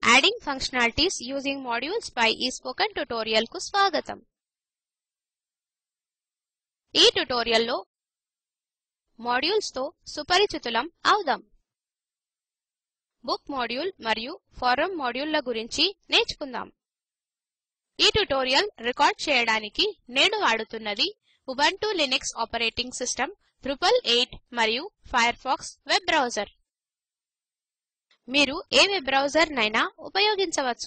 adding functionalities using modules పై ఈ spoken tutorial కు స్వాగతం ఈ ట్యుటోరియల్లో మాడ్యూల్స్ తో సుపరిచితులం అవుదాం బుక్ మాడ్యూల్ మరియు ఫారమ్ మాడ్యూల్ల గురించి నేర్చుకుందాం ఈ ట్యుటోరియల్ రికార్డ్ చేయడానికి నేను వాడుతున్నది Ubuntu Linux operating system Drupal 8 మరియు ఫైర్ ఫాక్స్ వెబ్ బ్రౌజర్ మీరు ఏ వెబ్ బ్రౌజర్ నైనా ఉపయోగించవచ్చు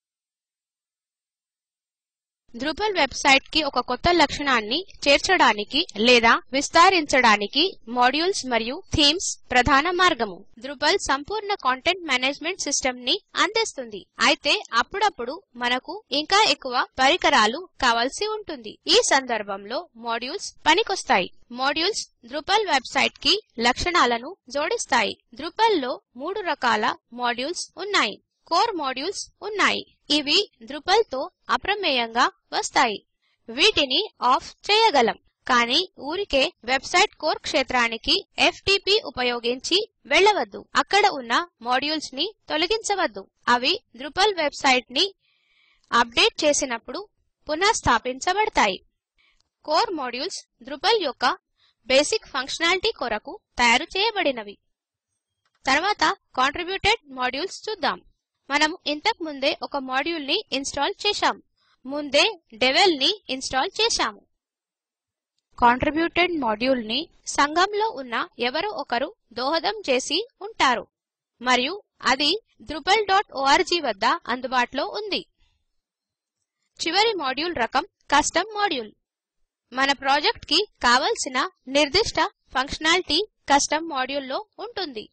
Drupal వెబ్సైట్ కి ఒక కొత్త లక్షణాన్ని చేర్చడానికి లేదా విస్తరించడానికి మాడ్యూల్స్ మరియు థీమ్స్ ప్రధాన మార్గము Drupal సంపూర్ణ కంటెంట్ మేనేజ్మెంట్ సిస్టమ్ ని అందిస్తుంది అయితే అప్పుడప్పుడు మనకు ఇంకా ఎక్కువ పరికరాలు కావాల్సి ఉంటుంది ఈ సందర్భంలో మాడ్యూల్స్ పనికొస్తాయి మాడ్యూల్స్ Drupal వెబ్సైట్ కి లక్షణాలను జోడిస్తాయి Drupal లో మూడు రకాల మాడ్యూల్స్ ఉన్నాయి కోర్ మాడ్యూల్స్ ఉన్నాయి ఇవి Drupal తో అప్రమేయంగా వస్తాయి వీటిని ఆఫ్ చేయగలం కానీ ఊరికే వెబ్సైట్ కోర్ క్షేత్రానికి FTP ఉపయోగించి వెళ్ళవద్దు అక్కడ ఉన్న మాడ్యూల్స్ ని తొలగించవద్దు అవి Drupal వెబ్సైట్ ని అప్డేట్ చేసినప్పుడు పునఃస్థాపించబడతాయి కోర్ మాడ్యూల్స్ Drupal యొక్క బేసిక్ ఫంక్షనాలిటీ కొరకు తయారు చేయబడినవి తర్వాత కాంట్రిబ్యూటెడ్ మాడ్యూల్స్ చూద్దాం మనము ఇంతకు ముందే ఒక మాడ్యూల్ ని ఇన్స్టాల్ చేశాం ముందే డెవెల్ ని ఇన్స్టాల్ చేశాము కాంట్రిబ్యూటెడ్ మాడ్యూల్ ని సంఘంలో ఉన్న ఎవరో ఒకరు దోహదం చేసి ఉంటారు మరియు అది drupal.org వద్ద అందుబాటులో ఉంది చివరి మాడ్యూల్ రకం కస్టమ్ మాడ్యూల్ మన ప్రాజెక్ట్ కి కావలసిన నిర్దిష్ట ఫంక్షనాలిటీ కస్టమ్ మాడ్యూల్ లో ఉంటుంది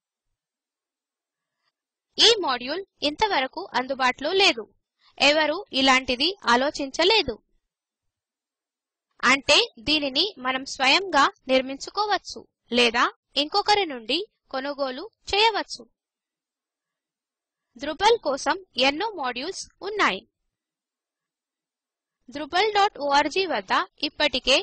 ఈ మాడ్యూల్ ఇంతవరకు అందుబాటులో లేదు ఎవరు ఇలాంటిది ఆలోచించలేదు అంటే దీనిని మనం స్వయంగా నిర్మించుకోవచ్చు లేదా ఇంకొకరి నుండి కొనుగోలు చేయవచ్చు Drupal కోసం ఎన్నో మాడ్యూల్స్ ఉన్నాయి drupal.org వద్ద ఇప్పటికే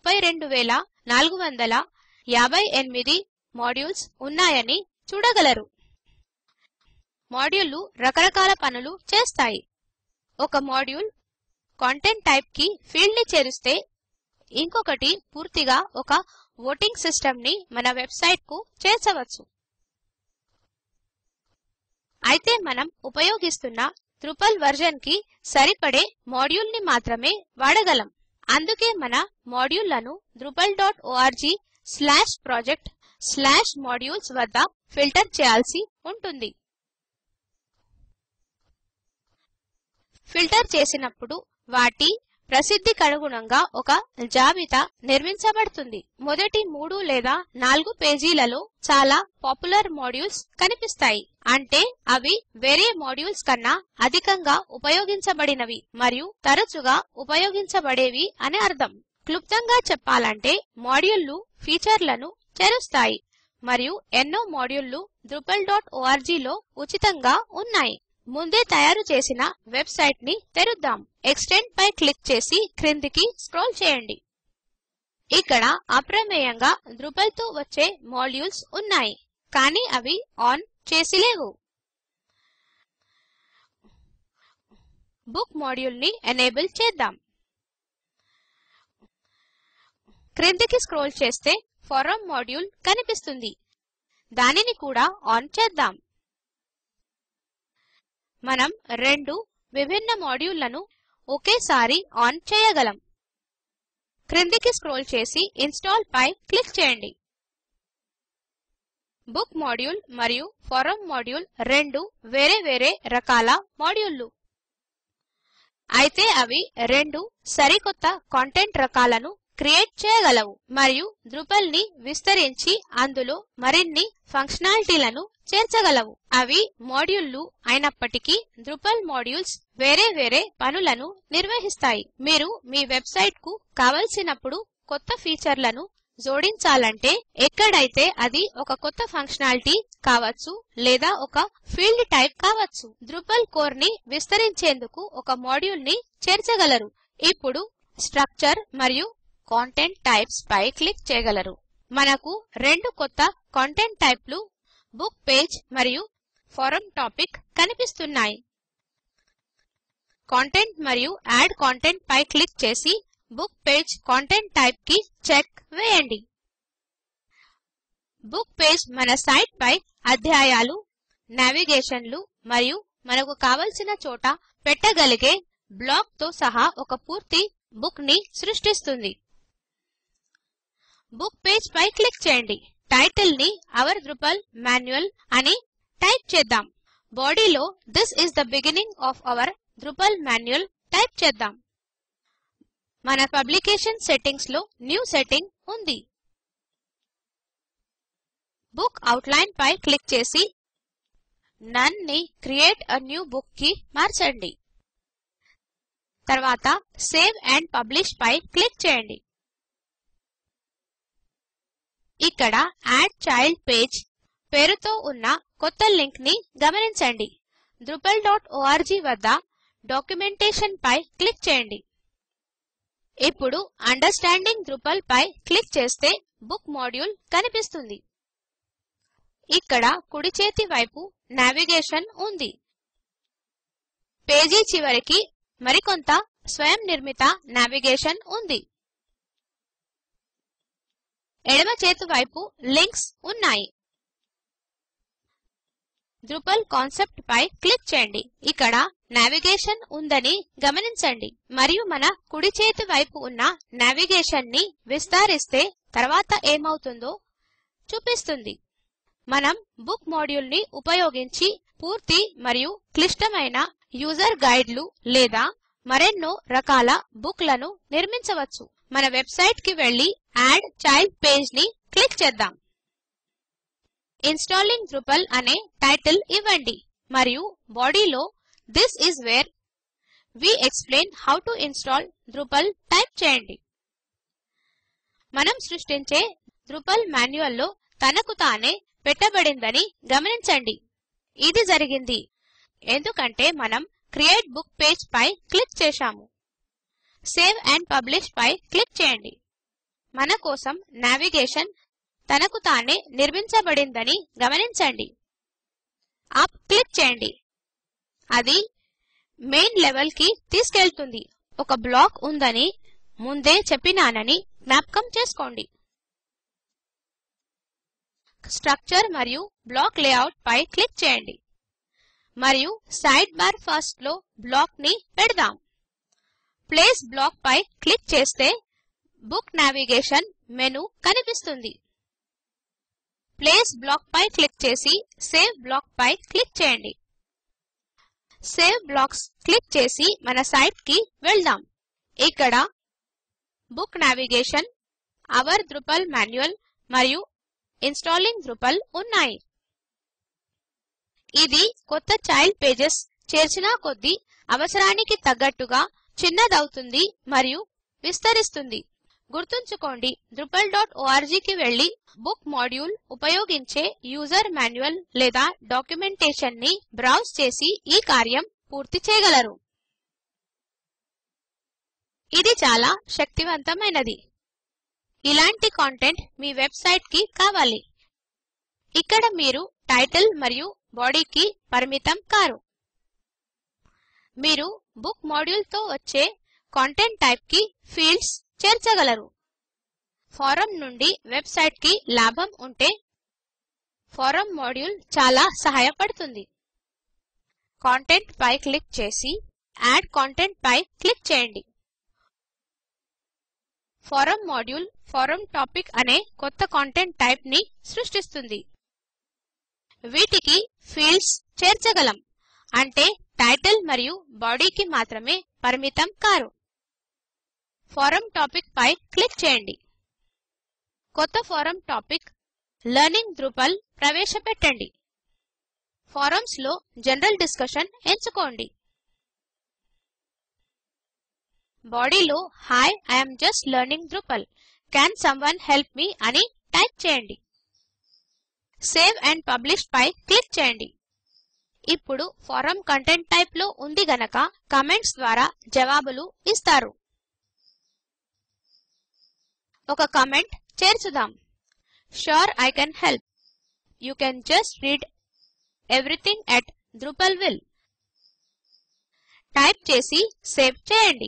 32458 మాడ్యూల్స్ ఉన్నాయని చూడగలరు మాడ్యూల్లు రకరకాల పనులు చేస్తాయి ఒక మాడ్యూల్ కంటెంట్ టైప్ కి ఫీల్డ్ ని చేరిస్తే ఇంకొకటి పూర్తిగా ఒక ఓటింగ్ సిస్టమ్ ని మన వెబ్సైట్ కు చేర్చవచ్చు అయితే మనం ఉపయోగిస్తున్న Drupal వెర్షన్ కి సరిపడే మాడ్యూల్ ని మాత్రమే వాడగలం అందుకే మన మాడ్యూల్లను drupal.org/project/modules వద్ద ఫిల్టర్ చేయాల్సి ఉంటుంది ఫిల్టర్ చేసినప్పుడు వాటి ప్రసిద్ధికనుగుణంగా ఒక జాబితా నిర్మించబడుతుంది మొదటి మూడు లేదా నాలుగు పేజీలలో చాలా పాపులర్ మాడ్యూల్స్ కనిపిస్తాయి అంటే అవి వేరే మాడ్యూల్స్ కన్నా అధికంగా ఉపయోగించబడినవి మరియు తరచుగా ఉపయోగించబడేవి అని అర్థం క్లుప్తంగా చెప్పాలంటే మాడ్యూల్లు ఫీచర్లను చేరుస్తాయి మరియు ఎన్నో మాడ్యూల్లు drupal.org లో ఉచితంగా ఉన్నాయి ముందే తయారు చేసిన వెబ్సైట్ ని తెరుద్దాం ఎక్స్టెండ్ పై క్లిక్ చేసి క్రిందికి స్క్రోల్ చేయండి ఇక్కడ అప్రమేయంగా Drupal తో వచ్చే మాడ్యూల్స్ ఉన్నాయి కానీ అవి ఆన్ చేసి లేవు బుక్ మాడ్యూల్ ని ఎనేబుల్ చేద్దాం క్రిందికి స్క్రోల్ చేస్తే ఫారమ్ మాడ్యూల్ కనిపిస్తుంది దానిని కూడా ఆన్ చేద్దాం మనం రెండు విభిన్న మాడ్యూల్లను ఒకేసారి ఆన్ చేయగలం క్రిందికి స్క్రోల్ చేసి ఇన్స్టాల్ పై క్లిక్ చేయండి బుక్ మాడ్యూల్ మరియు ఫారమ్ మాడ్యూల్ రెండు వేరే వేరే రకాల మాడ్యూల్లు అయితే అవి రెండు సరికొత్త కంటెంట్ రకాలను క్రియేట్ చేయగలవు మరియు Drupal ని విస్తరించి అందులో మరిన్ని ఫంక్షనాలిటీలను చేర్చగలవు అవి మాడ్యూల్లు అయినప్పటికీ Drupal మాడ్యూల్స్ వేరే వేరే పనులను నిర్వహిస్తాయి మీరు మీ వెబ్సైట్ కు కావలసినప్పుడు కొత్త ఫీచర్లను జోడించాలంటే ఎక్కడైతే అది ఒక కొత్త ఫంక్షనాలిటీ కావచ్చు లేదా ఒక ఫీల్డ్ టైప్ కావచ్చు Drupal కోర్ ని విస్తరించేందుకు ఒక మాడ్యూల్ ని చేర్చగలరు ఇప్పుడు స్ట్రక్చర్ మరియు కంటెంట్ టైప్స్ పై క్లిక్ చేయగలరు మనకు రెండు కొత్త కంటెంట్ టైప్లు బుక్ పేజ్ మరియు ఫోరం టాపిక్ కనిపిస్తున్నాయి కంటెంట్ మరియు యాడ్ కంటెంట్ పై క్లిక్ చేసి బుక్ పేజ్ కంటెంట్ టైప్ కి చెక్ వేయండి బుక్ పేజ్ మన సైట్ పై అధ్యాయాలు నావిగేషన్లు మరియు మనకు కావలసిన చోట పెట్టగలిగే బ్లాక్ తో సహా ఒక పూర్తి బుక్ ని సృష్టిస్తుంది బుక్ పేజ్ పై క్లిక్ చేయండి టైటిల్ ని అవర్ ద్రుపల్ మాన్యువల్ అని టైప్ చేద్దాం బాడీలో this is the beginning of our Drupal manual type చేద్దాం మన పబ్లికేషన్ సెట్టింగ్స్ లో న్యూ సెట్టింగ్ ఉంది బుక్ అవుట్లైన్ పై క్లిక్ చేసి నన్ ని క్రియేట్ అ న్యూ బుక్ కి మార్చండి తర్వాత సేవ్ అండ్ పబ్లిష్ పై క్లిక్ చేయండి ఇక్కడ యాడ్ చైల్డ్ పేజ్ పేరుతో ఉన్న కొత్త లింక్ ని గమనించండి drupal.org వద్ద డాక్యుమెంటేషన్ పై క్లిక్ చేయండి ఇప్పుడు అండర్స్టాండింగ్ Drupal పై క్లిక్ చేస్తే బుక్ మాడ్యూల్ కనిపిస్తుంది ఇక్కడ కుడి చేతి వైపు నావిగేషన్ ఉంది పేజీ చివరికి మరికొంత స్వయం నిర్మిత నావిగేషన్ ఉంది ఎడమ చేతి వైపు లింక్స్ ఉన్నాయి Drupal కాన్సెప్ట్ పై క్లిక్ చేయండి ఇక్కడ నావిగేషన్ ఉందని గమనించండి మరియు మన కుడి చేతి వైపు ఉన్న నావిగేషన్ ని విస్తరిస్తే తర్వాత ఏమవుతుందో చూపిస్తుంది మనం బుక్ మాడ్యూల్ ని ఉపయోగించి పూర్తి మరియు క్లిష్టమైన యూజర్ గైడ్లు లేదా మరెన్నో రకాల బుక్ లను నిర్మించవచ్చు మన వెబ్సైట్ కి వెళ్ళి యాడ్ చైల్డ్ పేజ్ ని క్లిక్ చేద్దాం ఇన్స్టాలింగ్ Drupal అనే టైటిల్ ఇవ్వండి మరియు బాడీలో this is where we explain how to install Drupal type చేయండి మనం సృష్టించే Drupal మాన్యువల్ లో తనకు తానే పెట్టబడిందని గమనించండి ఇది జరిగింది ఎందుకంటే మనం క్రియేట్ బుక్ పేజ్ పై క్లిక్ చేశాము సేవ్ అండ్ పబ్లిష్ పై క్లిక్ చేయండి మన కోసం నావిగేషన్ తనకు తానే నిర్మించబడిందని గమనించండి అప్ క్లిక్ చేయండి అది మెయిన్ లెవెల్ కి తీసుకెళ్తుంది ఒక బ్లాక్ ఉందని ముందే చెప్పినానని జ్ఞాపకం చేసుకోండి స్ట్రక్చర్ మరియు బ్లాక్ లేఅవుట్ పై క్లిక్ చేయండి మరియు సైడ్ బార్ ఫస్ట్ లో బ్లాక్ ని పెడదాం ప్లేస్ బ్లాక్ పై క్లిక్ చేస్తే బుక్ నావిగేషన్ మెను కనిపిస్తుంది ప్లేస్ బ్లాక్ పై క్లిక్ చేసి సేవ్ బ్లాక్ పై క్లిక్ చేయండి సేవ్ బ్లాక్స్ క్లిక్ చేసి మన సైట్ కి వెళ్దాం ఇక్కడ book navigation our Drupal manual మరియు ఇన్స్టాలింగ్ Drupal ఉన్నాయి ఇది కొత్త చైల్డ్ పేజెస్ చేర్చిన కొద్దీ అవసరానికి తగ్గట్టుగా చిన్నదవుతుంది మరియు విస్తరిస్తుంది గుర్తుంచుకోండి drupal.org కి వెళ్ళి బుక్ మాడ్యూల్ ఉపయోగించే యూజర్ మాన్యువల్ లేదా డాక్యుమెంటేషన్ ని బ్రౌజ్ చేసి ఈ కార్యం పూర్తి చేయగలరు ఇది చాలా శక్తివంతమైనది ఇలాంటి కంటెంట్ మీ వెబ్సైట్ కి కావాలి ఇక్కడ మీరు టైటిల్ మరియు బాడీకి పరిమితం కారు మీరు బుక్ మాడ్యూల్ తో వచ్చే కంటెంట్ టైప్ కి ఫీల్డ్స్ చేర్చగలరు ఫారం నుండి వెబ్సైట్ కి లాభం ఉంటే ఫారం మాడ్యూల్ చాలా సహాయపడుతుంది కంటెంట్ పై క్లిక్ చేసి యాడ్ కంటెంట్ పై క్లిక్ చేయండి ఫారం మాడ్యూల్ ఫారం టాపిక్ అనే కొత్త కంటెంట్ టైప్ ని సృష్టిస్తుంది వీటికి ఫీల్డ్స్ చేర్చగలం అంటే టైటిల్ మరియు బాడీకి మాత్రమే పరిమితం కారు ఫారం టాపిక్ పై క్లిక్ చేయండి కొత్త ఫారం టాపిక్ లెర్నింగ్ Drupal ప్రవేశపెట్టండి ఫారమ్స్ లో జనరల్ డిస్కషన్ ఎంచుకోండి బాడీలో hi I am just learning Drupal can someone help me అని టైప్ చేయండి సేవ్ అండ్ పబ్లిష్ పై క్లిక్ చేయండి ఇప్పుడు ఫారం కంటెంట్ టైప్ లో ఉంది గనక కమెంట్స్ ద్వారా జవాబులు ఇస్తారు ఒక కమెంట్ చేర్చుదాం sure I can help you can just read everything at Drupalville type చేసి సేవ్ చేయండి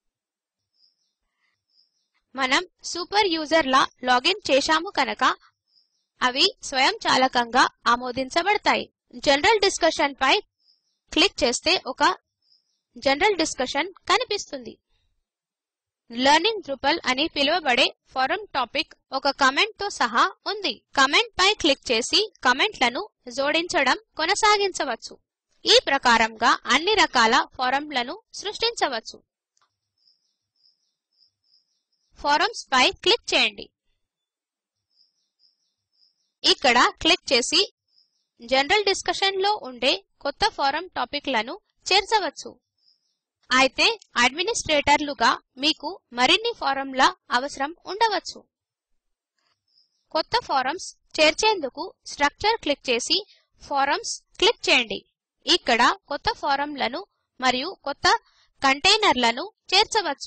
మనం సూపర్ యూజర్ లా లాగిన్ చేశాము కనుక అవి స్వయంచాలకంగా ఆమోదించబడతాయి జనరల్ డిస్కషన్ పై క్లిక్ చేస్తే ఒక జనరల్ డిస్కషన్ కనిపిస్తుంది లెర్నింగ్ Drupal అని పిలువబడే ఫోరం టాపిక్ ఒక కమెంట్ తో సహా ఉంది కమెంట్ పై క్లిక్ చేసి కమెంట్లను జోడించడం కొనసాగించవచ్చు ఈ ప్రకారంగా అన్ని రకాల ఫారమ్లను సృష్టించవచ్చు ఫారమ్స్ పై క్లిక్ చేయండి ఇక్కడ క్లిక్ చేసి జనరల్ డిస్కషన్ లో ఉండే కొత్త ఫారం టాపిక్లను చేర్చవచ్చు అయితే అడ్మినిస్ట్రేటర్లుగా మీకు మరిన్ని ఫారంల అవసరం ఉండవచ్చు కొత్త ఫారమ్స్ చేర్చేందుకు స్ట్రక్చర్ క్లిక్ చేసి ఫారమ్స్ క్లిక్ చేయండి ఇక్కడ కొత్త ఫారంలను మరియు కొత్త కంటైనర్లను చేర్చవచ్చు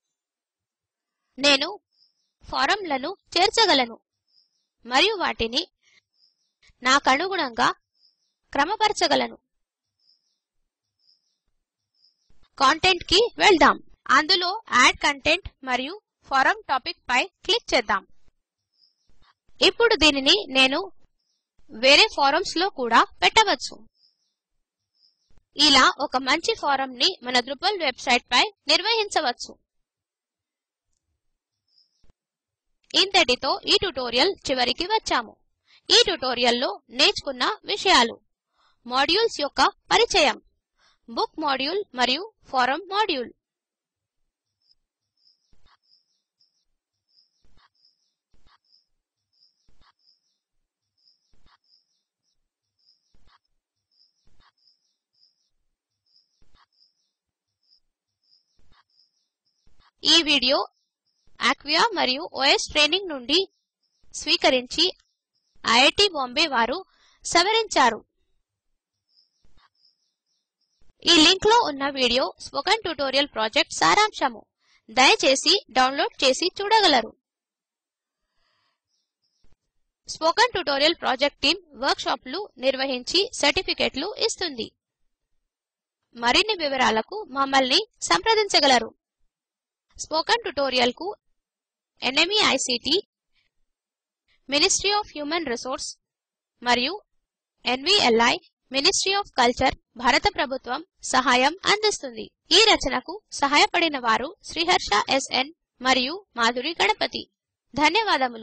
నేను ఫారంలను చేర్చగలను మరియు వాటిని నాకనుగుణంగా క్రమపరచగలను కాంటెంట్ కి వెళ్దాం అందులో యాడ్ కంటెంట్ మరియు ఫారం టాపిక్ పై క్లిక్ చేద్దాం ఇప్పుడు దీనిని నేను వేరే ఫారమ్స్ లో కూడా పెట్టవచ్చు ఇలా ఒక మంచి ఫారం ని మన Drupal వెబ్సైట్ పై నిర్వహించవచ్చు ఇంతటితో ఈ ట్యుటోరియల్ చివరికి వచ్చాము ఈ ట్యుటోరియల్లో నేర్చుకున్న విషయాలు మాడ్యూల్స్ యొక్క పరిచయం బుక్ మాడ్యూల్ మరియు ఫారం మాడ్యూల్ ఈ వీడియో ఆక్వియా మరియు ఓఎస్ ట్రైనింగ్ నుండి స్వీకరించి ఐఐటి బాంబే వారు సవరించారు ఈ లింక్ లో ఉన్న వీడియో స్పోకెన్ ట్యుటోరియల్ ప్రాజెక్ట్ సారాంశము దయచేసి డౌన్లోడ్ చేసి చూడగలరు స్పోకెన్ ట్యుటోరియల్ ప్రాజెక్ట్ టీం వర్క్ షాప్లు నిర్వహించి సర్టిఫికెట్లు ఇస్తుంది మరిన్ని వివరాలకు మమ్మల్ని సంప్రదించగలరు స్పోకెన్ ట్యుటోరియల్ కు NMEICT ministry of human resource మరియు ఎన్వీఎల్ఐ మినిస్ట్రీ ఆఫ్ కల్చర్ భారత ప్రభుత్వం సహాయం అందిస్తుంది ఈ రచనకు సహాయపడిన వారు శ్రీహర్ష ఎస్ఎన్ మరియు మాధురి గణపతి ధన్యవాదములు